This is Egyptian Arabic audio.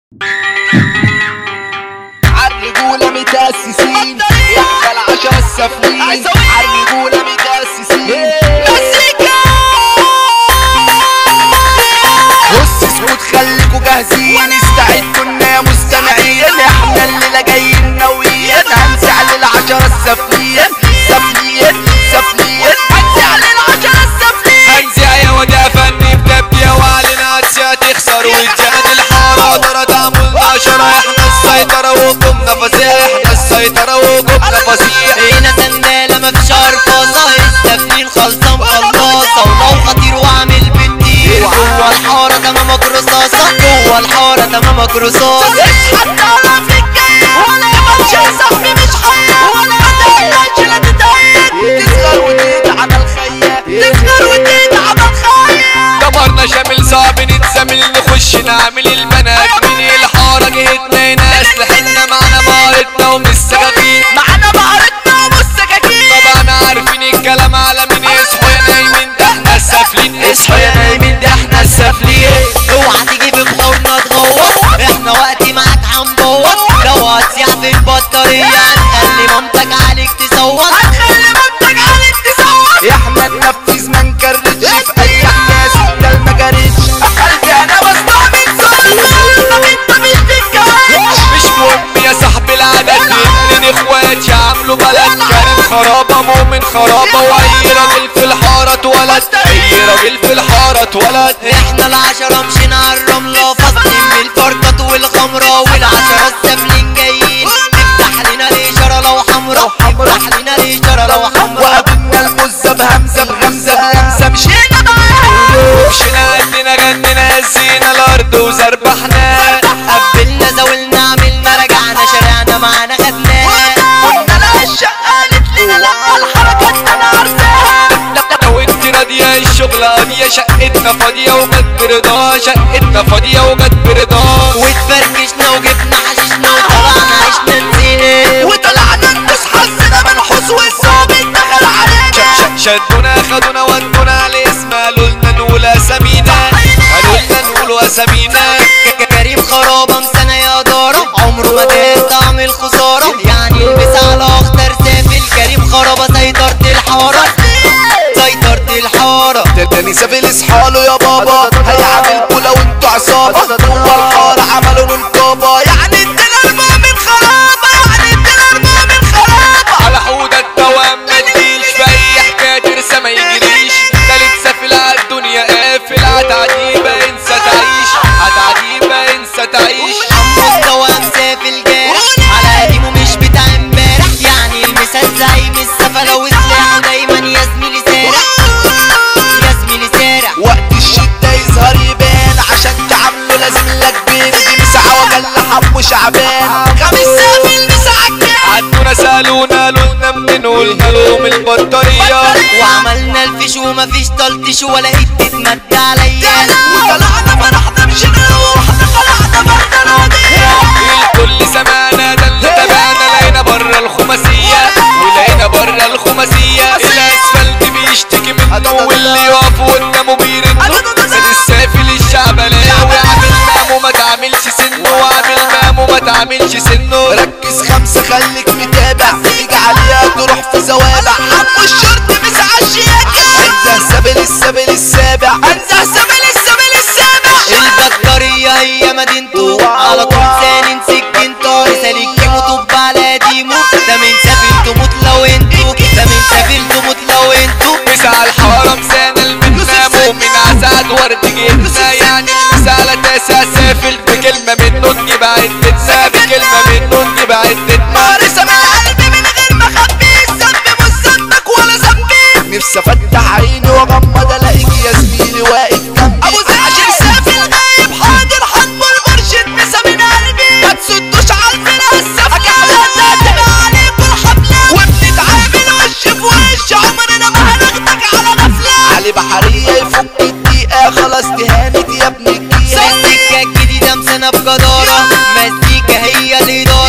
عالرجولة متأسسين احنا العشرة السافلين عالرجولة متأسسين بص اسكت خليكوا جاهزين استعدوا لنا يا مستمعين احنا الليلة جايين ناويين هنزعل العشرة السافلين سافلين سافلين هنزعل العشرة السافلين هنزع يا وجع فني بتبكي وعلينا هتسيا تخسر وتجاد الحارة ترى تعمل نشرة احنا السيطرة وقمنا فظيع احنا السيطرة وقمنا فظيع هنا سندالة مفيش عرفاصة السفلين خلصان خلاصة ولو خطير وعامل بالدين جوه الحارة تمامك رصاصة جوه الحارة تمامك رصاصة اسحب تعرف الجاي ولا يبقى يا صاحبي مش حياة ولا تقلقش لا تتعب تصغر وتتعب الخيال تصغر وتتعب الخيال دمرنا شامل صعب نتزامل نخش نعمل البنات من الحارة جهتنا هنا اسلحتنا معانا مهارتنا ومش سكاكين معانا مهارتنا والسكاكين طبعا عارفين الكلام على مين اصحوا يا نايمين ده احنا السافلين اصحوا يا نايمين ده احنا السافلين اوعى تيجي ببحورنا تغوص احنا وقتي معاك هنبوظ لو هتسيح في البطارية هنخلي مامتك عليك تصوت هنخلي منتج عليك تصور احنا ننفذ ما نكررش في اي احداث ده المجاريش قلبي انا بستعمل صوت انت مش تتكلم مش مهم يا صاحبي العدد اتنين اخوات يعملوا بلد كريم خرابة مؤمن خرابة واي راجل في الحارة اتولد اي راجل في الحارة اتولد احنا العشرة مشينا على الرملة فاصلين من الفرقة والخمرة والعشرة السافلين جايين تفتح لنا الإشارة لو حمرا تفتح لنا الإشارة لو حمرا وقابلنا المزة بهمزة بغمزة بغمزة مشينا معاها مشينا قدنا غنينا هزينا الارض وزربحنا قبلنا زاولنا عملنا رجعنا شارعنا معانا خدناه قلنا لها الشقة قالت لنا لا الحركات انا عارفاها لو انت راضية الشغل قاضية شقتنا فاضية وجت برضاها شقتنا فاضية وجت برضاها واتفركشنا وجبنا حشيشنا وطلعنا عشنا نسينا وطلعنا نبص حظنا منحوس والصابت دخل علينا شدونا خدونا ودونا الاسم قالوا لنا نقول اسامينا قالوا لنا نقول اسامينا كريم خرابة مسنة يا دارة عمره ما دام طعم الخسارة يعني البس على اخضر سافل كريم خرابة سيطرة الحارة سيطرة الحارة ده تاني سافل اصحاله يا بابا هيعملكوا لو انتوا عصابة جوه الحارة عملوا له نقابة يعني ادينا اربعة من خرابة يعني ادينا اربعة من خرابة على حوض الدوام ما تجيش في اي حكايه ترسى ما يجريش تالت سافل على الدنيا قافل هتعديبه انسى تعيش هتعديبه انسى تعيش مستوى مسافل جارح على قديمه مش بتاع امبارح يعني المثال زي السفلة وسلاحه دايما يا زميلي سارح يا زميلي سارح وقت الشدة يظهر يبان عشان تعامله لازم لك بين دي مساعة وجل حب شعبان خميس سافل مساعة كده عدونا سالونا قالوا لنا منين قلنا لهم البطاريه وعملنا الفيش ومفيش تلطيش ولا ايد تتمد عليا وطلعنا فرحنا مشينا واحنا طلعنا برضه راضية الكل سمعنا ده اللي تابعنا لقينا بره الخماسية ولقينا بره الخماسية الاسفلت بيشتكي منه واللي يقف قدامه بيرنه زاد السافل الشعبلاوي عامل مامو ما تعملش سنه وعامل مامو ما تعملش سنه ركز خمسة خليك متابع تيجي عليها تروح في زوابع حمو الشرط مسعى الشياكة انزه سبيل السبيل السابع انزه سبيل السبيل السابع البطارية هي مدينته على طول سانن سكنته رسالك كيمو طب على ديمو ده من سافل تموت لو انتو ده من سافل تموت لو انتو مسا الحارة مسانا المنامو من عساد ورد جبنا يعني المسالة تاسع سافل بكلمة منه نجيب عدتنا بكلمة منه نجيب عدتنا مارسة من القلب من غير ما اخبي الذنب مش ذنبك ولا ذنبي نفسي افتح عيني واغمض الاقيك يا زميلي واقف جنبي ابو زيد عشان سافل غايب حاضر حطوا المرشد مسا من قلبي ما تسدوش على الفرقة السفكة هتبقى عليكم الحفلة وبنتعامل وش في وش عمرنا ما هناخدك على غفلة علي بحرية يفك الدقيقة خلاص تهانت يا ابن الجيل السكة الجديدة مسنة بجدارة مزيكا هي الإدارة